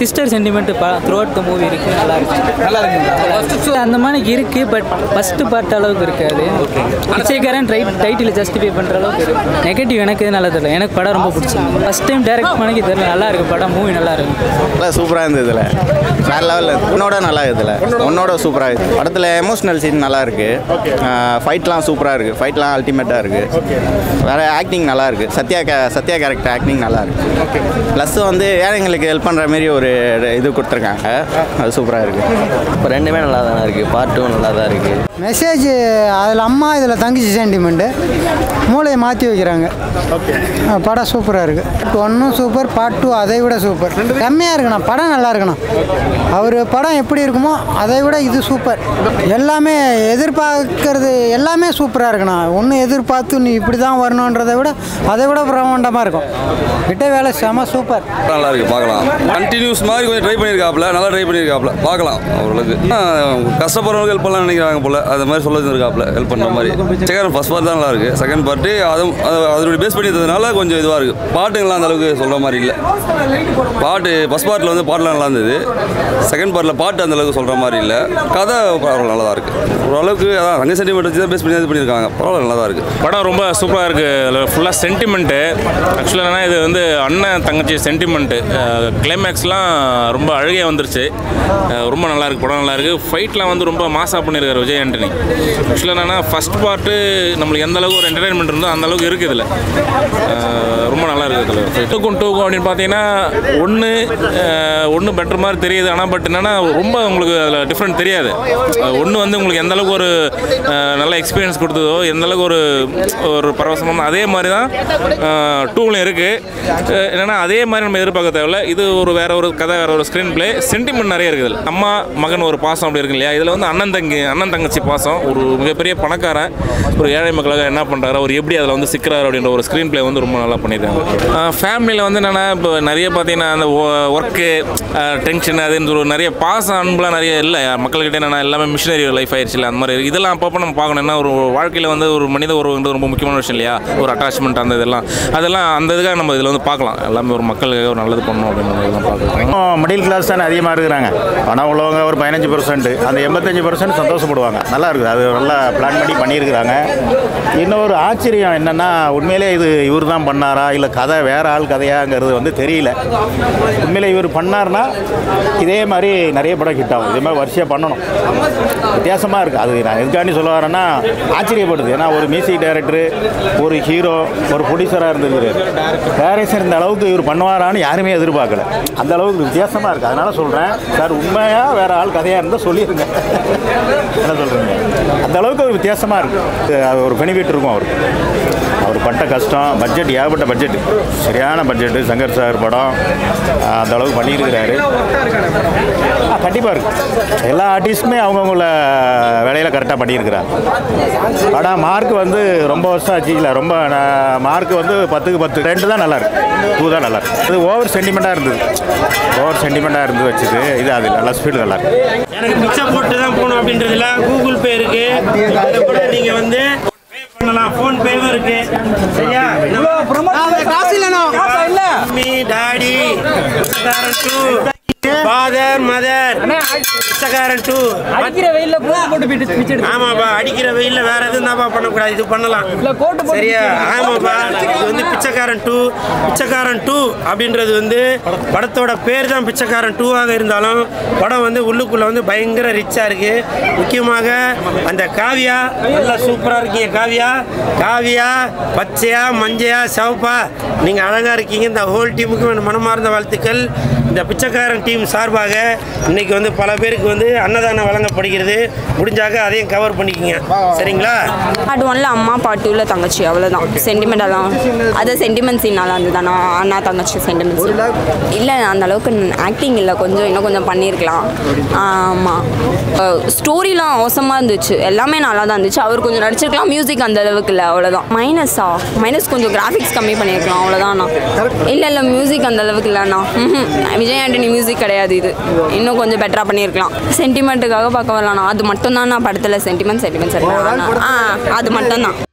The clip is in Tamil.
Sister sentiment throughout the movie இருக்குது நல்லா இருக்கு நல்லா இருக்குங்களா அந்த மாதிரி இருக்குது பட் ஃபஸ்ட்டு பார்ட் அளவுக்கு இருக்காது பிச்சைக்காரன் ரைட் டைட்டில் ஜஸ்டிஃபை பண்ணுற அளவுக்கு இருக்கு நெகட்டிவ் எனக்கு எதுவும் நல்லா தெரியல எனக்கு படம் ரொம்ப பிடிச்சிருக்கு ஃபஸ்ட் டைம் டேரக்ட் பண்ணி தெரியல நல்லா இருக்கு படம் மூவி நல்லா இருக்கு நல்லா சூப்பராக இருந்தது இதில் வேறு லெவலில் உன்னோட நல்லா இருக்குது இதில் உன்னோட சூப்பராக இருக்குது படத்தில் எமோஷ்னல் சீன் நல்லா இருக்கு ஃபைட்லாம் சூப்பராக இருக்குது ஃபைட்லாம் அல்டிமேட்டாக இருக்குது வேறு ஆக்டிங் நல்லா இருக்குது சத்யா கே சத்யா கேரக்டர் ஆக்டிங் நல்லா இருக்குது ப்ளஸ் வந்து ஏழைங்களுக்கு ஹெல்ப் பண்ணுற மாதிரி ஒரு இது கொடுத்துருக்காங்க அது சூப்பராக இருக்குது இப்போ ரெண்டுமே நல்லா தானே இருக்குது பார்ட் டூ நல்லா தான் இருக்குது மெசேஜ் அதில் அம்மா இதில் தங்கச்சி சென்டிமெண்ட்டு மூளையை மாற்றி வைக்கிறாங்க ஆ, படம் சூப்பராக இருக்குது ஒன்றும் சூப்பர் பார்ட் டூ அதை விட சூப்பர் செம்மையாக இருக்குண்ணா படம் நல்லா இருக்குண்ணா அவர் படம் எப்படி இருக்குமோ அதை விட இது சூப்பர் எல்லாமே எதிர்பார்க்கறது எல்லாமே சூப்பராக இருக்குண்ணா ஒன்றும் எதிர்பார்த்து நீ இப்படி தான் வரணுன்றதை விட அதை விட பிரம்மாண்டமாக இருக்கும் விட்ட வேலை செம சூப்பர் நல்லா இருக்கு பார்க்கலாம் கண்டினியூஸ் மாதிரி கொஞ்சம் ட்ரை பண்ணியிருக்காப்ல நல்லா ட்ரை பண்ணியிருக்காப்ல பார்க்கலாம் அவர்களுக்கு கஷ்டப்படுறவங்க ஹெல்ப் பண்ணலாம் நினைக்கிறாங்க போல அது மாதிரி சொல்ல இருக்காப்ல ஹெல்ப் பண்ணுற மாதிரி செகண்ட் ஃபர்ஸ்ட் பார்ட் தான் நல்லா இருக்கு செகண்ட் பார்ட்டு அதுவும் அது- அதனுடைய பேஸ் பண்ணியிருந்ததுனால கொஞ்சம் இதுவாக இருக்கு பாட்டுங்களாம் அந்த அளவுக்கு சொல்கிற மாதிரி இல்லை பாட்டு ஃபர்ஸ்ட் பார்ட்டில் வந்து பாட்டுலாம் நல்லா இருந்தது செகண்ட் பார்ட்டில் பாட்டு அந்த அளவுக்கு சொல்கிற மாதிரி இல்லை கதை பரவாயில்ல நல்லா தான் இருக்கு ஓரளவுக்கு அதான் ரங்க சென்டிமெண்ட் வச்சு தான் பேஸ் பண்ணி இது பண்ணியிருக்காங்க பரவாயில்ல நல்லா தான் இருக்கு படம் ரொம்ப சூப்பராக இருக்குது அதில் ஃபுல்லாக சென்டிமெண்ட்டு ஆக்சுவலாக என்னன்னா இது வந்து அண்ணன் தங்கச்சி சென்டிமெண்ட்டு கிளைமேக்ஸ்லாம் ரொம்ப அழகியாக வந்துருச்சு அஹ் ரொம்ப நல்லா இருக்கு படம் நல்லா இருக்கு ஃபைட்லாம் வந்து ரொம்ப மாசாக பண்ணியிருக்காரு விஜய் ஆண்டனி ஆக்சுவலாக என்னன்னா ஃபர்ஸ்ட் பார்ட்டு நம்மளுக்கு எந்த அளவுக்கு ஒரு என்டர்டைன்மெண்ட் இருந்தோ அந்த அளவுக்கு இருக்குது இதில் ரொம்ப நல்லா இருக்குது இதில் டூக்கும் டூக்கும் அப்படின்னு பார்த்தீங்கன்னா ஒன்று ஒன்று பெட்டர் மாதிரி தெரியுது ஆனால் பட் என்னன்னா ரொம்ப உங்களுக்கு அதில் டிஃப்ரெண்ட் தெரியாது ஒன்று வந்து உங்களுக்கு எந்த அளவுக்கு ஒரு அஹ், நல்ல எக்ஸ்பீரியன்ஸ் கொடுத்ததோ எந்த அளவுக்கு ஒரு ஒரு பரவசமான அதே மாதிரி தான் டூவில் இருக்குது என்னென்னா அதே மாதிரி நம்ம எதிர்பார்க்க தேவையில்ல இது ஒரு வேற ஒரு கதை வேற ஒரு ஸ்க்ரீன் பிளே சென்டிமெண்ட் நிறைய இருக்குது இதுல. அம்மா மகன் ஒரு பாசம் அப்படி இருக்கு இல்லையா இதில் வந்து அண்ணன் தங்கி அண்ணன் தங்கச்சி பாசம் ஒரு மிகப்பெரிய பணக்காரன் ஒரு ஏழை மக்களுக்கு என்ன பண்ணுறாரு அவர் எப்படி அதில் வந்து சிக்கிறாரு அப்படின்ற ஒரு ஸ்க்ரீன் பிளே வந்து ரொம்ப நல்லா பண்ணியிருக்காங்க ஃபேமிலியில் வந்து என்னென்னா இப்போ நிறைய பார்த்தீங்கன்னா அந்த ஒர்க்கு டென்ஷன் அதுன்னு ஒரு நிறைய பாசம் அன்புலாம் நிறைய இல்லை மக்கள்கிட்ட என்னென்னா எல்லாமே மிஷினரி லைஃப் ஆயிடுச்சு இல்லை அந்த மாதிரி இருக்கு. இதெல்லாம் அப்பப்போ நம்ம பார்க்கணும் என்ன ஒரு வாழ்க்கையில் வந்து ஒரு மனித உறவுன்றது ரொம்ப முக்கியமான விஷயம் இல்லையா ஒரு அட்டாச்மெண்ட் அந்த இதெல்லாம் அதெல்லாம் அந்த இதுக்காக நம்ம இதில் வந்து பார்க்கலாம் எல்லாமே ஒரு மக்களுக்கு ஒரு நல்லது பண்ணணும் அப்படின்னு இதெல்லாம் பார்க்கலாம் மிடில் கிளாஸ் தானே அதிகமாக இருக்கிறாங்க பணம் உள்ளவங்க ஒரு பதினஞ்சு பர்சன்ட் அந்த எண்பத்தஞ்சு பர்சன்ட் சந்தோஷப்படுவாங்க நல்லா இருக்குது அது நல்லா பிளான் பண்ணி பண்ணியிருக்கிறாங்க இன்னொரு ஆச்சரியம் என்னென்னா உண்மையிலே இது இவர் தான் பண்ணாரா இல்லை கதை வேற ஆள் கதையாங்கிறது வந்து தெரியல உண்மையிலே இவர் பண்ணார்னா இதே மாதிரி நிறைய படம் ஹிட் ஆகும் இதே மாதிரி வரிசையாக பண்ணணும் வித்தியாசமாக இருக்குது அது நான் எதுக்காண்டி சொல்ல வரேன்னா ஆச்சரியப்படுது ஏன்னா ஒரு மியூசிக் டைரக்டரு ஒரு ஹீரோ ஒரு ப்ரொடியூசராக இருந்திருக்கிறார் டைரக்ஷன் இந்த அளவுக்கு இவர் பண்ணுவாரான்னு யாருமே எதிர்பார்க்கல அந்த அளவுக்கு வித்தியாசமாக இருக்குது அதனால சொல்கிறேன் சார் உண்மையாக வேற ஆள் கதையாக இருந்தால் சொல்லிடுங்க என்ன சொல்கிறீங்க அந்த அளவுக்கு ஒரு வித்தியாசமாக இருக்குது அது ஒரு பெனிஃபிட் இருக்கும் அவருக்கு அவர் பட்ட கஷ்டம் பட்ஜெட் ஏகப்பட்ட பட்ஜெட் சரியான பட்ஜெட்டு சங்கர் சார் படம் ஆஹ் அந்த அளவுக்கு பண்ணியிருக்கிறாரு கண்டிப்பாக இருக்கு எல்லா ஆர்டிஸ்ட்டுமே அவங்கவுங்கள வேலையில் கரெக்டாக பண்ணியிருக்கிறாங்க படம் மார்க் வந்து ரொம்ப வருஷம் ஆச்சு இல்லை ரொம்ப மார்க் வந்து பத்துக்கு பத்து ரெண்டு தான் நல்லா இருக்கு டூ தான் நல்லா இருக்கு இது ஓவர் சென்டிமெண்ட்டாக இருந்தது ஓவர் சென்டிமெண்ட்டாக இருந்து வச்சுது இது அது நல்லா ஸ்பீடு நல்லா இருக்கு எனக்கு பிச்சை போட்டு தான் போகணும் அப்படின்றதுல கூகுள் பே இருக்கு அதுல கூட நீங்க வந்து pay பண்ணலாம் ஃபோன் பேவும் இருக்கு சரியா காசு இல்லைண்ணா மம்மி டாடி ஃபாதர் மதர் பிச்சைக்காரன் டூ அடிக்கிற வெயில்ல கோட்டு போட்டு பிடிச்சு பிடிச்சு எடுத்து- ஆமாப்பா அடிக்கிற வெயில்ல வேற எதுவும் தான்ப்பா பண்ணக்கூடாது இது பண்ணலாம் கோட்டு போட்டு சரியா ஆமாப்பா இது வந்து பிச்சைக்காரன் டூ பிச்சைக்காரன் டூ அப்படின்றது வந்து படத்தோட பேர் தான் பிச்சைக்காரன் டூவாக இருந்தாலும் படம் வந்து உள்ளுக்குள்ள வந்து பயங்கர ரிச்சா இருக்கு முக்கியமாக அந்த காவியா நல்லா சூப்பரா இருக்கீங்க காவியா காவியா பச்சையா மஞ்சையா சிவப்பா நீங்க அழகா இருக்கீங்க இந்த ஹோல் டீமுக்கும் என் மனமார்ந்த வாழ்த்துக்கள் இந்த பிச்சைக்காரன் டீம் சார்பாக இன்னைக்கு வந்து பல பேருக்கு வந்து அன்னதானம் வழங்கப்படுகிறது முடிஞ்சாக அதையும் கவர் பண்ணிக்கிங்க சரிங்களா பார்ட் ஒன்ல அம்மா பார்ட் டூவில் தங்கச்சி அவ்வளோதான் சென்டிமெண்டெல்லாம் அது சென்டிமெண்ட் சீன் நல்லா இருந்தது ஆனால் அண்ணா தங்கச்சி சென்டிமெண்ட் சீன் இல்லை அந்த அளவுக்கு ஆக்டிங் இல்லை கொஞ்சம் இன்னும் கொஞ்சம் பண்ணியிருக்கலாம் ஆமாம் ஸ்டோரிலாம் அவசமாக இருந்துச்சு எல்லாமே நல்லா தான் இருந்துச்சு அவர் கொஞ்சம் நடிச்சிருக்கலாம் மியூசிக் அந்த அளவுக்கு இல்லை அவ்வளோதான் மைனஸா மைனஸ் கொஞ்சம் கிராஃபிக்ஸ் கம்மி பண்ணியிருக்கலாம் அவ்வளோதாண்ணா இல்லை இல்லை மியூசிக் அந்த அளவுக்கு இல்லைண்ணா ம்ஹும். விஜய் ஆண்டனி மியூசிக் கிடையாது இது இன்னும் கொஞ்சம் பெட்டராக பண்ணியிருக்கலாம் சென்டிமெண்ட்டுக்காக பார்க்க வரலாண்ணா அது மட்டும் தான் நான் படத்தில் சென்டிமெண்ட் சென்டிமெண்ட் சரி ஆ அது மட்டும் தான்